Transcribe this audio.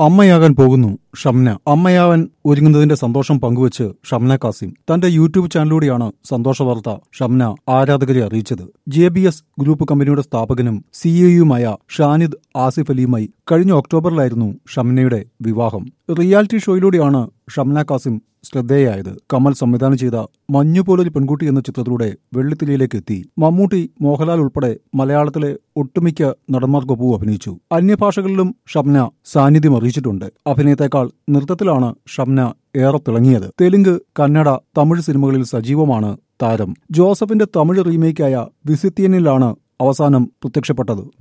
അമ്മയാകാൻ പോകുന്നു ഷംന അമ്മയാവാൻ ഒരുങ്ങുന്നതിന്റെ സന്തോഷം പങ്കുവച്ച് ഷംന കാസിം തന്റെ യൂട്യൂബ് ചാനലിലൂടെയാണ് സന്തോഷ വാർത്ത ഷംന ആരാധകരെ അറിയിച്ചത് ജെ ബി എസ് ഗ്രൂപ്പ് കമ്പനിയുടെ സ്ഥാപകനും സിഇഒയുമായ ഷാനിദ് ആസിഫ് അലിയുമായി കഴിഞ്ഞ ഒക്ടോബറിലായിരുന്നു ഷംനയുടെ വിവാഹം റിയാലിറ്റി ഷോയിലൂടെയാണ് ഷംന കാസിം ശ്രദ്ധേയായത് കമൽ സംവിധാനം ചെയ്ത മഞ്ഞുപോലൊരു പെൺകുട്ടി എന്ന ചിത്രത്തിലൂടെ വെള്ളിത്തിരയിലേക്ക് എത്തി മമ്മൂട്ടി മോഹൻലാൽ ഉൾപ്പെടെ മലയാളത്തിലെ ഒട്ടുമിക്ക നടന്മാർക്കൊപ്പവും അഭിനയിച്ചു അന്യഭാഷകളിലും ഷംന സാന്നിധ്യം അറിയിച്ചിട്ടുണ്ട് അഭിനയത്തെക്കാൾ നൃത്തത്തിലാണ് ഷംന ഏറെ തിളങ്ങിയത് തെലുങ്ക് കന്നഡ തമിഴ് സിനിമകളിൽ സജീവമാണ് താരം ജോസഫിന്റെ തമിഴ് റീമേക്കായ വിസിത്തിയനിലാണ് അവസാനം പ്രത്യക്ഷപ്പെട്ടത്